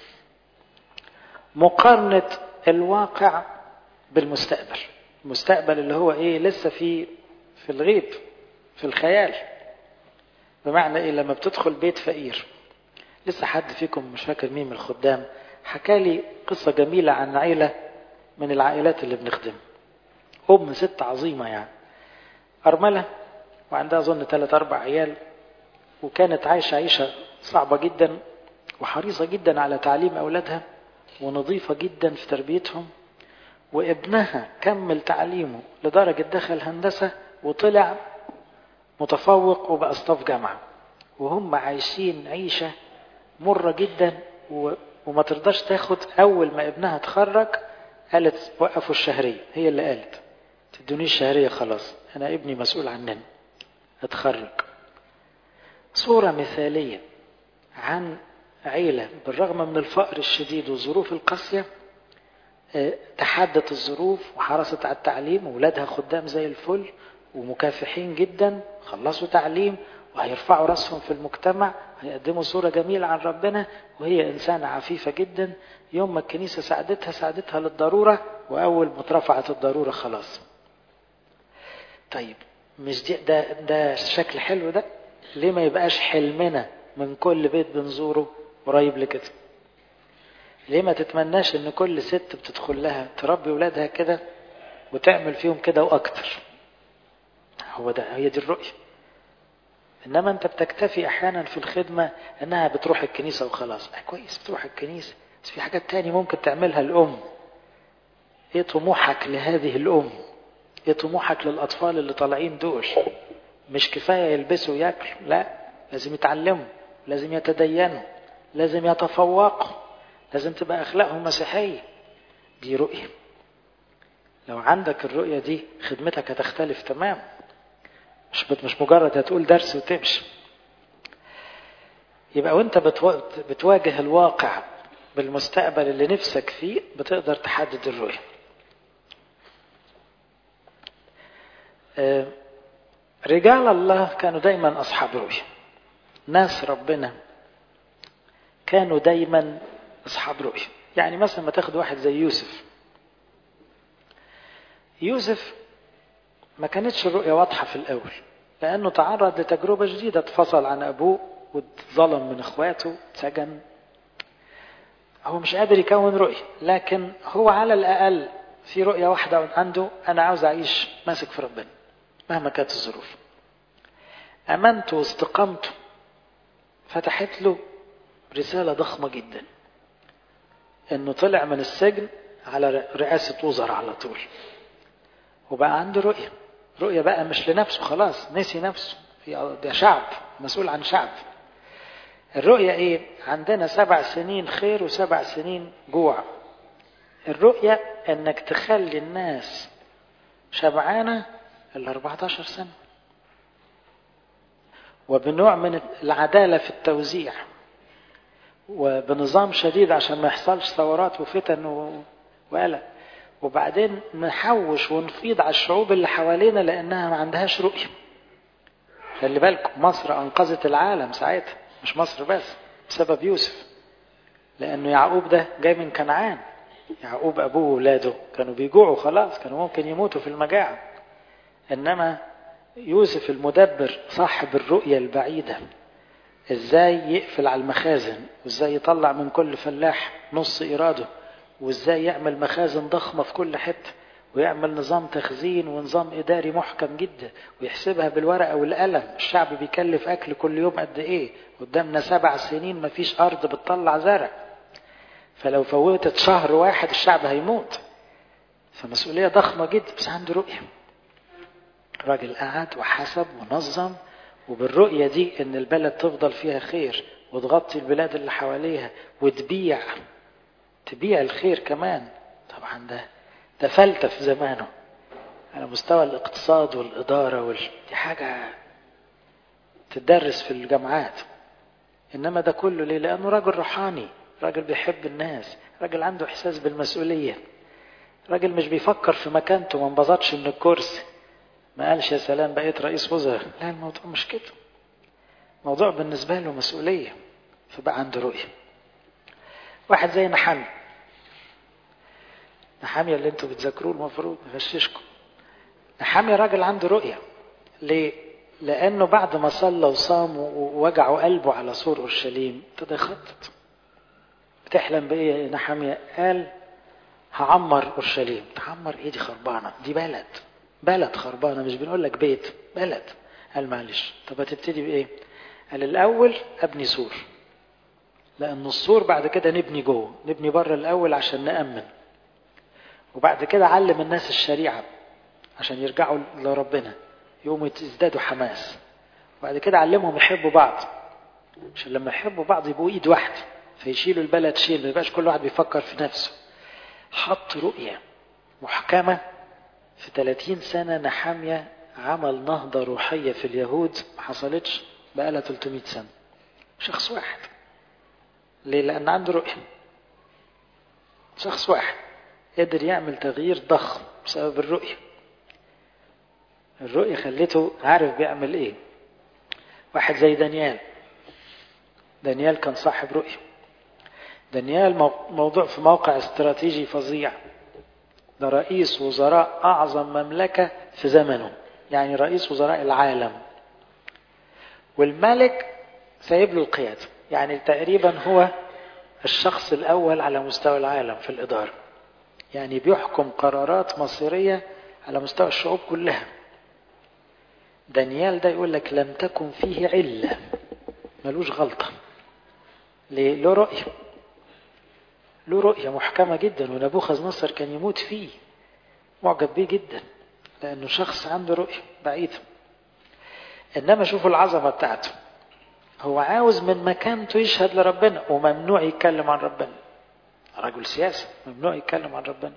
مقارنة الواقع بالمستقبل المستقبل اللي هو ايه لسه في في الغيب في الخيال بمعنى ايه لما بتدخل بيت فقير لسه حد فيكم مش فاكر مين من الخدام حكى لي قصة جميلة عن عيلة من العائلات اللي بنخدمها أم ست عظيمة يعني أرملة وعندها أظن ثلاث أربع عيال وكانت عايشة عيشة صعبة جدا وحريصة جدا على تعليم أولادها ونظيفة جدا في تربيتهم وابنها كمل تعليمه لدرجة دخل هندسة وطلع متفوق وبقى صف جامعة وهم عايشين عيشة مرة جدا و... وما ترضاش تاخد أول ما ابنها اتخرج قالت وقفوا الشهرية هي اللي قالت تدونيش الشهرية خلاص أنا ابني مسؤول عننا اتخرج صورة مثالية عن عيلة بالرغم من الفقر الشديد والظروف القاسية تحدت الظروف وحرصت على التعليم وولادها خدام زي الفل ومكافحين جدا خلصوا تعليم وهيرفعوا راسهم في المجتمع هيقدموا صورة جميلة عن ربنا وهي إنسانة عفيفة جدا يوم ما الكنيسة ساعدتها ساعدتها للضرورة وأول ما اترفعت الضرورة خلاص طيب مش دي ده ده شكل حلو ده ليه ما يبقاش حلمنا من كل بيت بنزوره قريب لكده ليه ما تتمناش ان كل ست بتدخل لها تربي ولادها كده وتعمل فيهم كده واكتر هو ده هي دي الرؤيه انما انت بتكتفي احيانا في الخدمه انها بتروح الكنيسه وخلاص اه كويس بتروح الكنيسه بس في حاجات تاني ممكن تعملها الام ايه طموحك لهذه الام ايه طموحك للاطفال اللي طالعين دول مش كفايه يلبسوا وياكلوا لا لازم يتعلموا لازم يتدينوا لازم يتفوقوا لازم تبقى اخلاقهم مسيحيه دي رؤيه لو عندك الرؤيه دي خدمتك هتختلف تمام مش مش مجرد هتقول درس وتمشي يبقى وانت بتواجه الواقع بالمستقبل اللي نفسك فيه بتقدر تحدد الرؤيه رجال الله كانوا دايما اصحاب رؤيه ناس ربنا كانوا دايما اصحاب رؤيه يعني مثلا ما تاخد واحد زي يوسف يوسف ما كانتش الرؤيه واضحه في الاول لانه تعرض لتجربه جديده اتفصل عن ابوه واتظلم من اخواته اتسجن هو مش قادر يكون رؤية لكن هو على الأقل في رؤية واحدة عنده أنا عاوز أعيش ماسك في ربنا مهما كانت الظروف أمنته واستقامته فتحت له رسالة ضخمة جدا إنه طلع من السجن على رئاسة وزراء على طول وبقى عنده رؤية رؤية بقى مش لنفسه خلاص نسي نفسه ده شعب مسؤول عن شعب الرؤية ايه عندنا سبع سنين خير وسبع سنين جوع الرؤية انك تخلي الناس شبعانة ال 14 سنة وبنوع من العدالة في التوزيع وبنظام شديد عشان ما يحصلش ثورات وفتن وقلق وبعدين نحوش ونفيض على الشعوب اللي حوالينا لانها ما عندهاش رؤيه خلي بالكم مصر انقذت العالم ساعتها مش مصر بس بسبب يوسف لانه يعقوب ده جاي من كنعان يعقوب ابوه وولاده كانوا بيجوعوا خلاص كانوا ممكن يموتوا في المجاعه انما يوسف المدبر صاحب الرؤيه البعيده ازاي يقفل على المخازن وازاي يطلع من كل فلاح نص ايراده وازاي يعمل مخازن ضخمه في كل حته ويعمل نظام تخزين ونظام اداري محكم جدا ويحسبها بالورقه والقلم الشعب بيكلف اكل كل يوم قد ايه قدامنا سبع سنين مفيش ارض بتطلع زرع فلو فوتت شهر واحد الشعب هيموت فمسؤوليه ضخمه جدا بس عنده رؤيه راجل قعد وحسب ونظم وبالرؤيه دي ان البلد تفضل فيها خير وتغطي البلاد اللي حواليها وتبيع تبيع الخير كمان طبعا ده ده فلتة في زمانه على مستوى الاقتصاد والإدارة وال... دي حاجة تدرس في الجامعات إنما ده كله ليه؟ لأنه راجل روحاني راجل بيحب الناس راجل عنده إحساس بالمسؤولية راجل مش بيفكر في مكانته ما انبسطش من الكرسي ما قالش يا سلام بقيت رئيس وزراء لا الموضوع مش كده موضوع بالنسبة له مسؤولية فبقى عنده رؤية واحد زي نحامي نحامية اللي انتوا بتذاكروه المفروض نغششكم نحامية راجل عنده رؤية ليه؟ لأنه بعد ما صلى وصام ووجعوا قلبه على سور أورشليم ابتدى يخطط بتحلم بإيه يا نحامية؟ قال هعمر أورشليم تعمر إيه دي خربانة دي بلد بلد خربانة مش بنقول لك بيت بلد قال معلش طب هتبتدي بإيه؟ قال الأول أبني سور لأن السور بعد كده نبني جوه نبني بره الأول عشان نأمن وبعد كده علم الناس الشريعة عشان يرجعوا لربنا يقوموا يزدادوا حماس وبعد كده علمهم يحبوا بعض عشان لما يحبوا بعض يبقوا ايد واحدة فيشيلوا البلد شيل ما يبقاش كل واحد بيفكر في نفسه حط رؤية محكمة في 30 سنة نحامية عمل نهضة روحية في اليهود ما حصلتش بقالها 300 سنة شخص واحد ليه؟ لأن عنده رؤية شخص واحد قدر يعمل تغيير ضخم بسبب الرؤية الرؤية خلته عارف بيعمل ايه واحد زي دانيال دانيال كان صاحب رؤية دانيال موضوع في موقع استراتيجي فظيع ده رئيس وزراء أعظم مملكة في زمنه يعني رئيس وزراء العالم والملك سايب له القيادة يعني تقريبا هو الشخص الأول على مستوى العالم في الإدارة يعني بيحكم قرارات مصيرية على مستوى الشعوب كلها دانيال ده يقول لك لم تكن فيه علة ملوش غلطة ليه؟ له رؤية له رؤية محكمة جدا ونبوخذ نصر كان يموت فيه معجب بيه جدا لأنه شخص عنده رؤية بعيدة إنما شوفوا العظمة بتاعته هو عاوز من مكانته يشهد لربنا وممنوع يتكلم عن ربنا رجل سياسي ممنوع يتكلم عن ربنا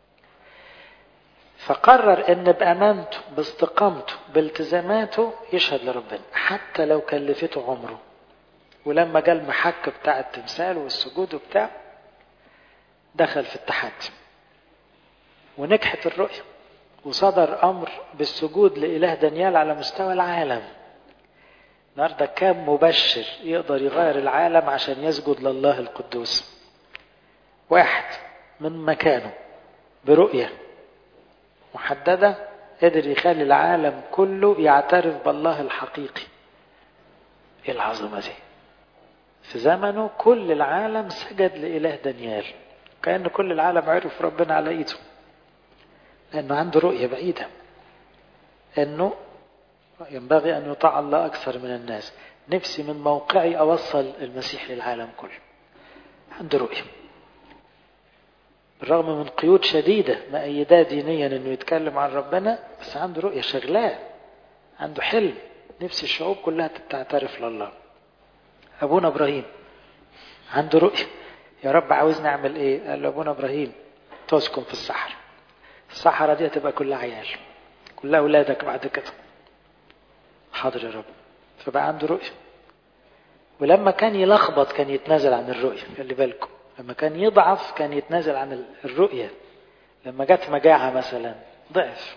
فقرر ان بامانته باستقامته بالتزاماته يشهد لربنا حتى لو كلفته عمره ولما جاء المحك بتاع التمثال والسجود وبتاع دخل في التحدي ونجحت الرؤية وصدر أمر بالسجود لإله دانيال على مستوى العالم النهارده كام مبشر يقدر يغير العالم عشان يسجد لله القدوس واحد من مكانه برؤية محددة قدر يخلي العالم كله يعترف بالله الحقيقي ايه العظمة دي في زمنه كل العالم سجد لإله دانيال كأن كل العالم عرف ربنا على إيده لأنه عنده رؤية بعيدة أنه ينبغي أن يطاع الله أكثر من الناس نفسي من موقعي أوصل المسيح للعالم كله عنده رؤية بالرغم من قيود شديدة مأيداه دينيا أنه يتكلم عن ربنا بس عنده رؤية شغلاه عنده حلم نفس الشعوب كلها تعترف لله أبونا إبراهيم عنده رؤية يا رب عاوز نعمل إيه قال له أبونا إبراهيم تسكن في الصحراء الصحراء دي هتبقى كلها عيال كلها أولادك بعد كده حاضر يا رب فبقى عنده رؤية ولما كان يلخبط كان يتنازل عن الرؤية خلي بالكم لما كان يضعف كان يتنازل عن الرؤية لما جت مجاعة مثلا ضعف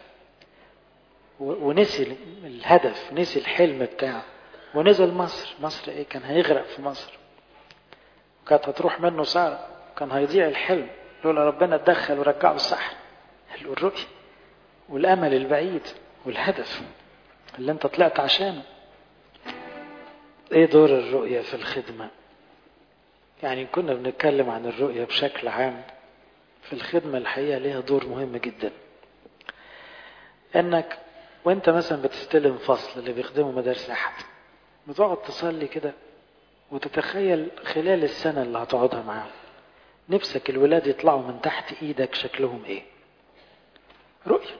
ونسي الهدف نسي الحلم بتاعه ونزل مصر مصر ايه كان هيغرق في مصر كانت هتروح منه سارة كان هيضيع الحلم لولا ربنا اتدخل ورجعه الصح الرؤية والأمل البعيد والهدف اللي انت طلعت عشانه ايه دور الرؤية في الخدمة يعني كنا بنتكلم عن الرؤية بشكل عام في الخدمة الحقيقة ليها دور مهم جدا انك وانت مثلا بتستلم فصل اللي بيخدموا مدارس احد بتقعد تصلي كده وتتخيل خلال السنة اللي هتقعدها معاهم نفسك الولاد يطلعوا من تحت ايدك شكلهم ايه رؤية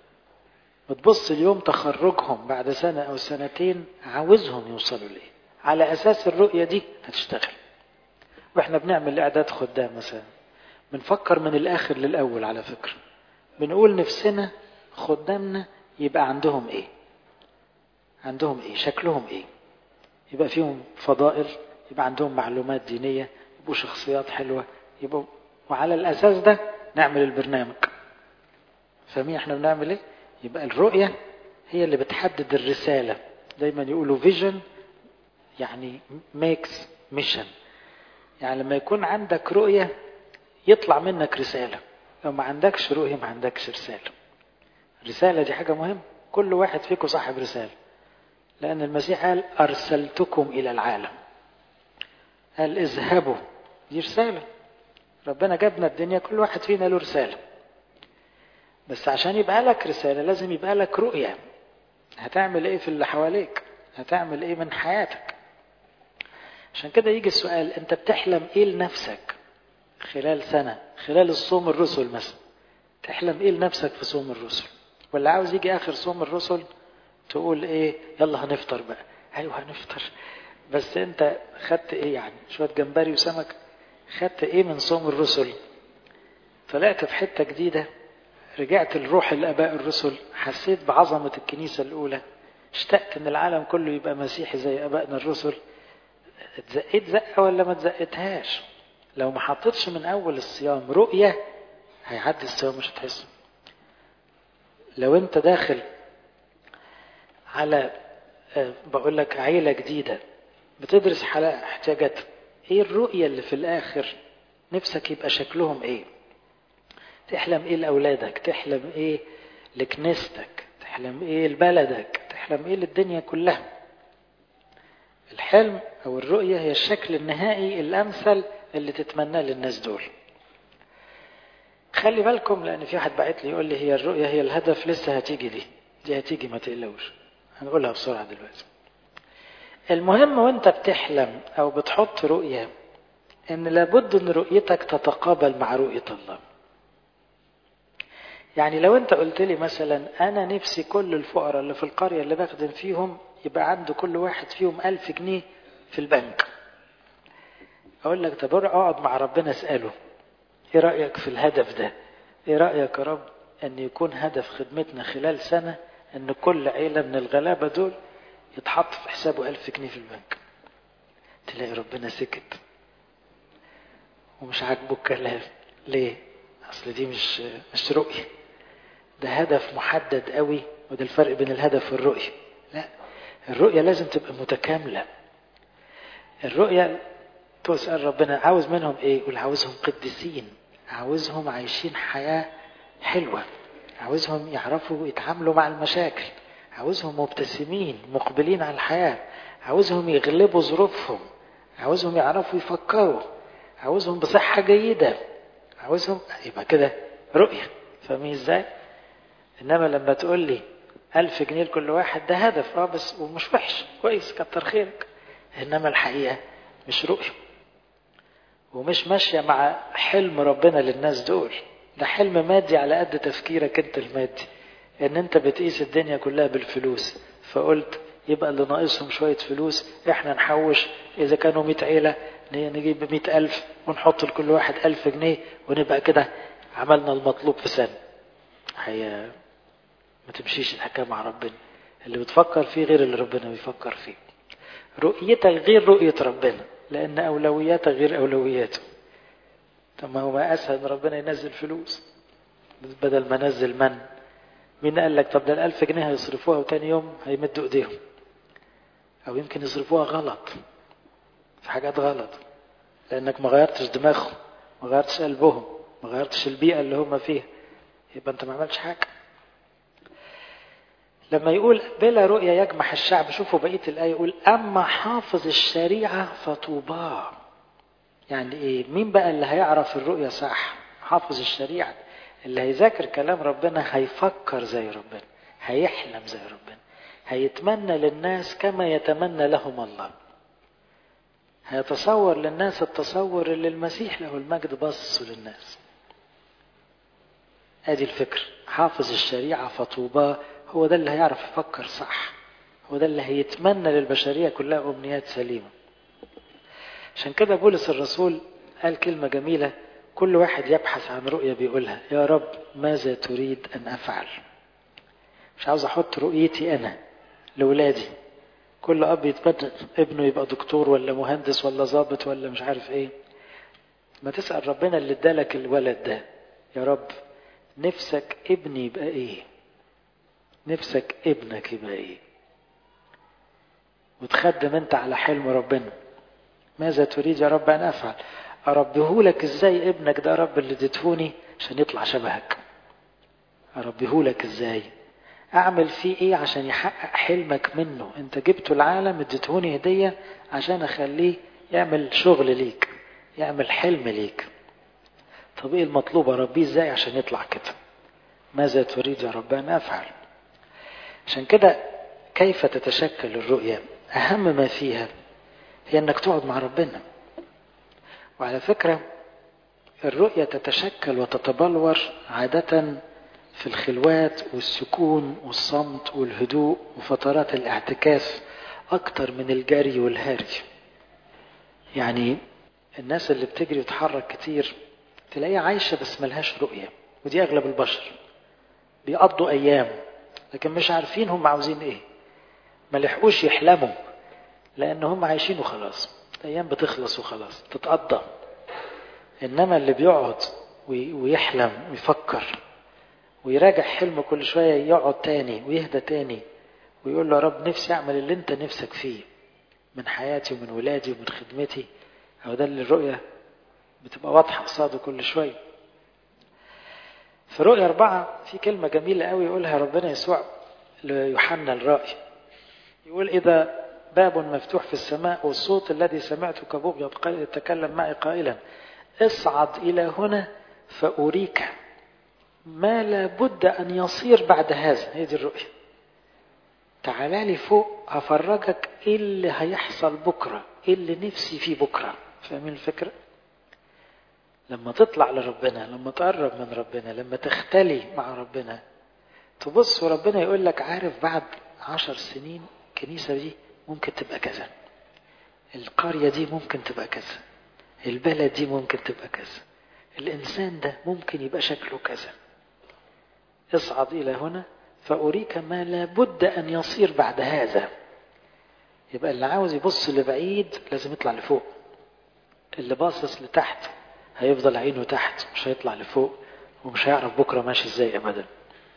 بتبص اليوم تخرجهم بعد سنة أو سنتين عاوزهم يوصلوا لإيه على أساس الرؤية دي هتشتغل وإحنا بنعمل إعداد خدام مثلا بنفكر من الآخر للأول على فكرة بنقول نفسنا خدامنا يبقى عندهم إيه عندهم إيه شكلهم إيه يبقى فيهم فضائل يبقى عندهم معلومات دينية يبقوا شخصيات حلوة يبقوا وعلى الأساس ده نعمل البرنامج فاهمين احنا بنعمل ايه يبقى الرؤية هي اللي بتحدد الرسالة دايما يقولوا فيجن يعني ميكس ميشن يعني لما يكون عندك رؤية يطلع منك رسالة لو ما عندكش رؤية ما عندكش رسالة الرسالة دي حاجة مهمة كل واحد فيكم صاحب رسالة لأن المسيح قال أرسلتكم إلى العالم قال اذهبوا دي رسالة ربنا جابنا الدنيا كل واحد فينا له رسالة بس عشان يبقى لك رسالة لازم يبقى لك رؤية هتعمل ايه في اللي حواليك هتعمل ايه من حياتك عشان كده يجي السؤال انت بتحلم ايه لنفسك خلال سنة خلال الصوم الرسل مثلا تحلم ايه لنفسك في صوم الرسل ولا عاوز يجي اخر صوم الرسل تقول ايه يلا هنفطر بقى ايوه هنفطر بس انت خدت ايه يعني شوية جمبري وسمك خدت ايه من صوم الرسل طلعت في حتة جديدة رجعت لروح الاباء الرسل حسيت بعظمة الكنيسة الاولى اشتقت ان العالم كله يبقى مسيحي زي ابائنا الرسل اتزقيت زقة ولا ما اتزقتهاش لو ما حطيتش من اول الصيام رؤية هيعدي الصيام مش هتحس لو انت داخل على بقول لك عيلة جديدة بتدرس حالة احتياجات ايه الرؤية اللي في الاخر نفسك يبقى شكلهم ايه تحلم ايه لاولادك تحلم ايه لكنيستك تحلم ايه لبلدك تحلم ايه للدنيا كلها الحلم او الرؤية هي الشكل النهائي الامثل اللي تتمناه للناس دول خلي بالكم لان في واحد بعت لي يقول لي هي الرؤية هي الهدف لسه هتيجي دي دي هتيجي ما تقلقوش هنقولها بسرعة دلوقتي المهم وانت بتحلم او بتحط رؤية ان لابد ان رؤيتك تتقابل مع رؤية الله يعني لو انت قلت لي مثلا انا نفسي كل الفقراء اللي في القرية اللي بخدم فيهم يبقى عنده كل واحد فيهم ألف جنيه في البنك اقول لك طب اقعد مع ربنا اسأله ايه رأيك في الهدف ده ايه رأيك يا رب ان يكون هدف خدمتنا خلال سنة ان كل عيلة من الغلابة دول يتحط في حسابه ألف جنيه في البنك تلاقي ربنا سكت ومش عاجبه الكلام ليه اصل دي مش مش رؤية ده هدف محدد قوي وده الفرق بين الهدف والرؤية لا الرؤية لازم تبقى متكاملة الرؤية تسأل ربنا عاوز منهم ايه يقول عاوزهم قديسين عاوزهم عايشين حياة حلوة عاوزهم يعرفوا يتعاملوا مع المشاكل عاوزهم مبتسمين مقبلين على الحياة عاوزهم يغلبوا ظروفهم عاوزهم يعرفوا يفكروا عاوزهم بصحة جيدة عاوزهم يبقى كده رؤية فاهمين ازاي؟ انما لما تقول لي ألف جنيه لكل واحد ده هدف اه بس ومش وحش كويس كتر خيرك انما الحقيقة مش رؤية ومش ماشية مع حلم ربنا للناس دول ده حلم مادي على قد تفكيرك انت المادي ان انت بتقيس الدنيا كلها بالفلوس فقلت يبقى اللي ناقصهم شوية فلوس احنا نحوش اذا كانوا مئة عيلة نجيب مئة الف ونحط لكل واحد الف جنيه ونبقى كده عملنا المطلوب في سنة هي ما تمشيش الحكاية مع ربنا اللي بتفكر فيه غير اللي ربنا بيفكر فيه رؤيتك غير رؤية ربنا لأن أولوياتك غير أولوياته طب ما هو ما أسهل من ربنا ينزل فلوس بدل ما نزل من مين قال لك طب ده الألف جنيه هيصرفوها وتاني يوم هيمدوا إيديهم أو يمكن يصرفوها غلط في حاجات غلط لأنك ما غيرتش دماغهم ما غيرتش قلبهم ما غيرتش البيئة اللي هم فيها يبقى أنت ما عملتش حاجة لما يقول بلا رؤية يجمح الشعب شوفوا بقية الآية يقول أما حافظ الشريعة فطوباه يعني إيه مين بقى اللي هيعرف الرؤية صح حافظ الشريعة اللي هيذاكر كلام ربنا هيفكر زي ربنا هيحلم زي ربنا هيتمنى للناس كما يتمنى لهم الله هيتصور للناس التصور اللي المسيح له المجد بصه للناس ادي الفكر حافظ الشريعة فطوباه هو ده اللي هيعرف يفكر صح هو ده اللي هيتمنى للبشرية كلها أمنيات سليمة عشان كده بولس الرسول قال كلمة جميلة كل واحد يبحث عن رؤية بيقولها يا رب ماذا تريد أن أفعل مش عاوز أحط رؤيتي أنا لولادي كل أب يتمنى ابنه يبقى دكتور ولا مهندس ولا ضابط ولا مش عارف إيه ما تسأل ربنا اللي ادالك الولد ده يا رب نفسك ابني يبقى إيه نفسك ابنك يبقى ايه وتخدم انت على حلم ربنا ماذا تريد يا رب ان افعل اربيهولك ازاي ابنك ده رب اللي اديتهوني عشان يطلع شبهك اربيهولك ازاي اعمل فيه ايه عشان يحقق حلمك منه انت جبته العالم اديتهوني هدية عشان اخليه يعمل شغل ليك يعمل حلم ليك طب ايه المطلوب اربيه ازاي عشان يطلع كده ماذا تريد يا رب ان افعل عشان كده كيف تتشكل الرؤية أهم ما فيها هي أنك تقعد مع ربنا وعلى فكرة الرؤية تتشكل وتتبلور عادة في الخلوات والسكون والصمت والهدوء وفترات الاعتكاف أكتر من الجري والهري يعني الناس اللي بتجري وتحرك كتير تلاقيها عايشة بس ملهاش رؤية ودي أغلب البشر بيقضوا أيام لكن مش عارفين هم عاوزين ايه ما لحقوش يحلموا لان هم عايشين وخلاص الايام بتخلص وخلاص تتقضى انما اللي بيقعد ويحلم ويفكر ويراجع حلمه كل شوية يقعد تاني ويهدى تاني ويقول له يا رب نفسي اعمل اللي انت نفسك فيه من حياتي ومن ولادي ومن خدمتي هو ده اللي الرؤية بتبقى واضحة قصاده كل شوية في رؤية أربعة في كلمة جميلة قوي يقولها ربنا يسوع ليوحنا الرائي يقول إذا باب مفتوح في السماء والصوت الذي سمعته كبوب يتكلم معي قائلا اصعد إلى هنا فأريك ما لابد أن يصير بعد هذا هي دي الرؤية تعالى لي فوق هفرجك ايه اللي هيحصل بكرة ايه اللي نفسي فيه بكرة فاهمين الفكرة لما تطلع لربنا لما تقرب من ربنا لما تختلي مع ربنا تبص وربنا يقول لك عارف بعد عشر سنين الكنيسة دي ممكن تبقى كذا القرية دي ممكن تبقى كذا البلد دي ممكن تبقى كذا الإنسان ده ممكن يبقى شكله كذا اصعد إلى هنا فأريك ما لابد أن يصير بعد هذا يبقى اللي عاوز يبص لبعيد لازم يطلع لفوق اللي باصص لتحت هيفضل عينه تحت مش هيطلع لفوق ومش هيعرف بكرة ماشي ازاي أبدا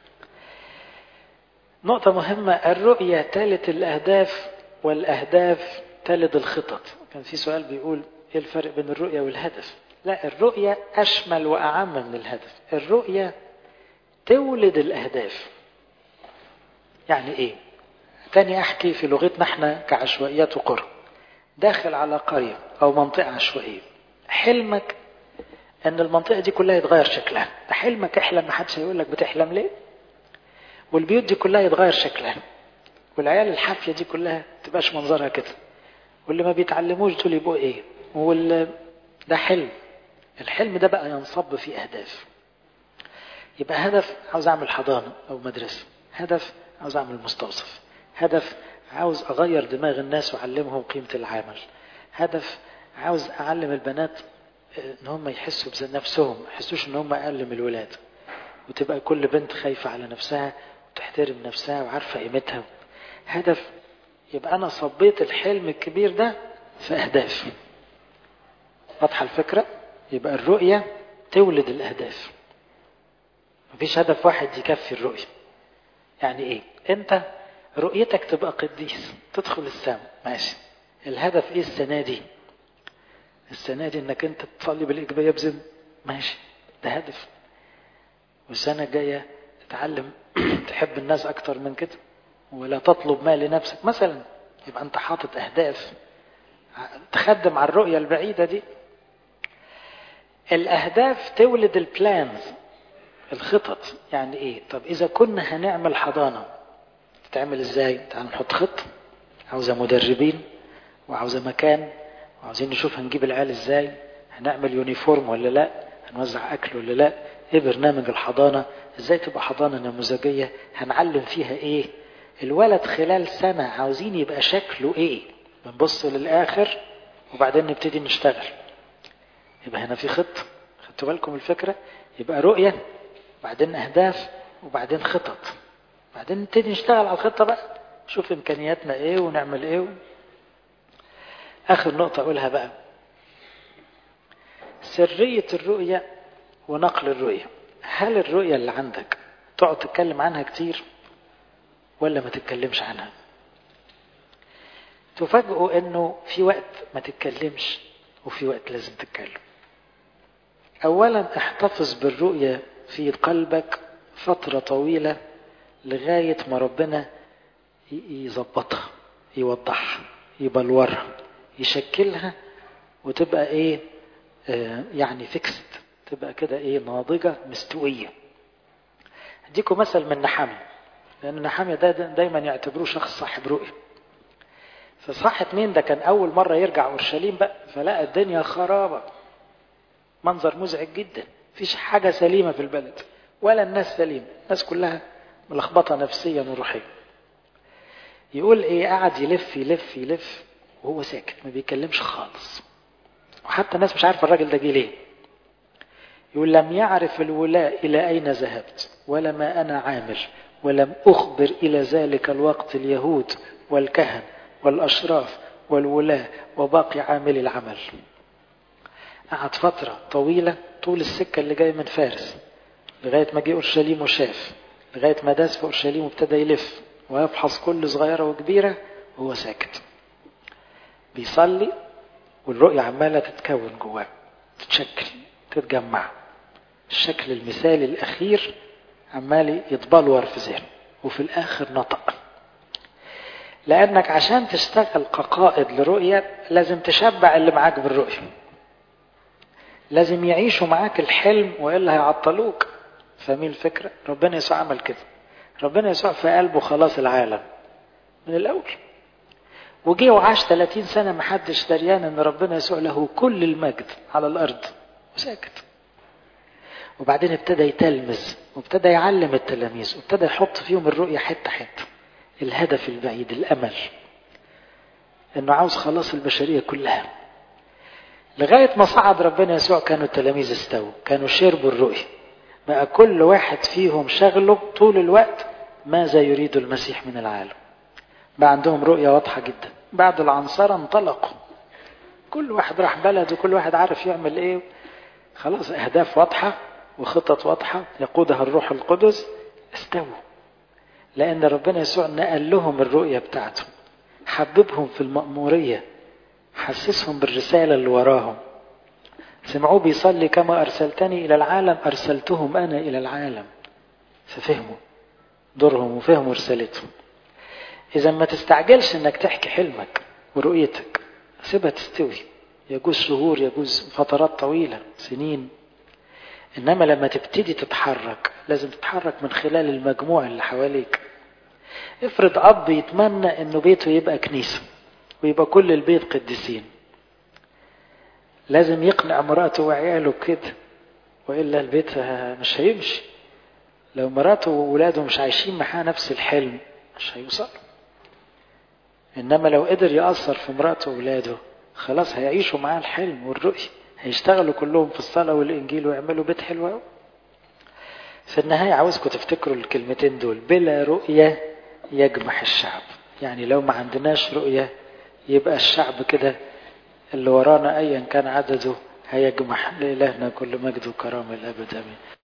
نقطة مهمة الرؤية تالت الأهداف والأهداف تلد الخطط كان في سؤال بيقول ايه الفرق بين الرؤية والهدف لا الرؤية أشمل وأعم من الهدف الرؤية تولد الأهداف يعني إيه تاني أحكي في لغتنا احنا كعشوائيات وقرى داخل على قرية أو منطقة عشوائية حلمك أن المنطقة دي كلها يتغير شكلها ده حلمك احلم ما حدش هيقول لك بتحلم ليه والبيوت دي كلها يتغير شكلها والعيال الحافية دي كلها تبقاش منظرها كده واللي ما بيتعلموش دول يبقوا ايه وال... ده حلم الحلم ده بقى ينصب في أهداف يبقى هدف عاوز أعمل حضانة أو مدرسة هدف عاوز أعمل مستوصف هدف عاوز أغير دماغ الناس وأعلمهم قيمة العمل هدف عاوز أعلم البنات إن هم يحسوا بنفسهم ما يحسوش إن هم أقل من الولاد وتبقى كل بنت خايفة على نفسها وتحترم نفسها وعارفة قيمتها هدف يبقى أنا صبيت الحلم الكبير ده في أهداف واضحة الفكرة يبقى الرؤية تولد الأهداف مفيش هدف واحد يكفي الرؤية يعني إيه أنت رؤيتك تبقى قديس تدخل السماء ماشي الهدف إيه السنة دي السنة دي إنك أنت تصلي بالإجبارية بزم ماشي ده هدف والسنة الجاية تتعلم تحب الناس أكتر من كده ولا تطلب ما لنفسك مثلا يبقى أنت حاطط أهداف تخدم على الرؤية البعيدة دي الأهداف تولد البلانز الخطط يعني إيه طب إذا كنا هنعمل حضانة تتعمل إزاي تعال نحط خطة عاوزة مدربين وعاوزة مكان وعاوزين نشوف هنجيب العيال إزاي هنعمل يونيفورم ولا لا هنوزع أكل ولا لا إيه برنامج الحضانة إزاي تبقى حضانة نموذجية هنعلم فيها إيه الولد خلال سنة عاوزين يبقى شكله إيه بنبص للآخر وبعدين نبتدي نشتغل يبقى هنا في خطة خدتوا بالكم الفكرة يبقى رؤية بعدين أهداف وبعدين خطط بعدين نبتدي نشتغل على الخطة بقى شوف إمكانياتنا إيه ونعمل إيه و... آخر نقطة أقولها بقى سرية الرؤية ونقل الرؤية هل الرؤية اللي عندك تقعد تتكلم عنها كتير ولا ما تتكلمش عنها تفاجئوا انه في وقت ما تتكلمش وفي وقت لازم تتكلم اولا احتفظ بالرؤية في قلبك فترة طويلة لغاية ما ربنا يظبطها يوضحها يبلورها يشكلها وتبقى ايه آه يعني فيكست تبقى كده ايه ناضجة مستوية اديكم مثل من نحامي لان نحامي ده دايما يعتبروه شخص صاحب رؤية فصح اتنين ده كان اول مرة يرجع اورشليم بقى فلقى الدنيا خرابة منظر مزعج جدا مفيش حاجة سليمة في البلد ولا الناس سليمة الناس كلها ملخبطة نفسيا وروحيا يقول ايه قعد يلف يلف يلف وهو ساكت ما بيتكلمش خالص وحتى الناس مش عارفه الراجل ده جه ليه يقول لم يعرف الولاء إلى أين ذهبت ولا ما أنا عامل ولم أخبر إلى ذلك الوقت اليهود والكهن والأشراف والولاة وباقي عاملي العمل قعد فترة طويلة طول السكة اللي جاية من فارس لغاية ما جه أورشليم وشاف لغاية ما داس في أورشليم وابتدى يلف ويفحص كل صغيرة وكبيرة وهو ساكت بيصلي والرؤية عمالة تتكون جواه تتشكل تتجمع الشكل المثالي الأخير عمال يتبلور في ذهنه وفي الآخر نطق لأنك عشان تشتغل كقائد لرؤية لازم تشبع اللي معاك بالرؤية لازم يعيشوا معاك الحلم وإلا هيعطلوك فاهمين الفكرة ربنا يسوع عمل كده ربنا يسوع في قلبه خلاص العالم من الأول وجه وعاش 30 سنة محدش دريان ان ربنا يسوع له كل المجد على الارض وساكت وبعدين ابتدى يتلمذ وابتدى يعلم التلاميذ وابتدى يحط فيهم الرؤية حتة حتة الهدف البعيد الامل انه عاوز خلاص البشرية كلها لغاية ما صعد ربنا يسوع كانوا التلاميذ استووا كانوا شربوا الرؤية بقى كل واحد فيهم شغله طول الوقت ماذا يريد المسيح من العالم بقى عندهم رؤية واضحة جدا بعد العنصرة انطلقوا كل واحد راح بلد وكل واحد عارف يعمل ايه خلاص اهداف واضحة وخطط واضحة يقودها الروح القدس استووا لان ربنا يسوع نقل لهم الرؤية بتاعته حببهم في المأمورية حسسهم بالرسالة اللي وراهم سمعوه بيصلي كما أرسلتني إلى العالم أرسلتهم أنا إلى العالم ففهموا دورهم وفهموا رسالتهم إذا ما تستعجلش إنك تحكي حلمك ورؤيتك سيبها تستوي يجوز شهور يجوز فترات طويلة سنين إنما لما تبتدي تتحرك لازم تتحرك من خلال المجموع اللي حواليك افرض أب يتمنى إنه بيته يبقى كنيسة ويبقى كل البيت قديسين لازم يقنع مراته وعياله كده وإلا البيت مش هيمشي لو مراته وولاده مش عايشين معاه نفس الحلم مش هيوصل إنما لو قدر يأثر في مراته وولاده خلاص هيعيشوا معاه الحلم والرؤية هيشتغلوا كلهم في الصلاة والإنجيل ويعملوا بيت حلو قوي في النهاية عاوزكم تفتكروا الكلمتين دول بلا رؤية يجمح الشعب يعني لو ما عندناش رؤية يبقى الشعب كده اللي ورانا أيا كان عدده هيجمح لإلهنا كل مجد وكرامة الأبد آمين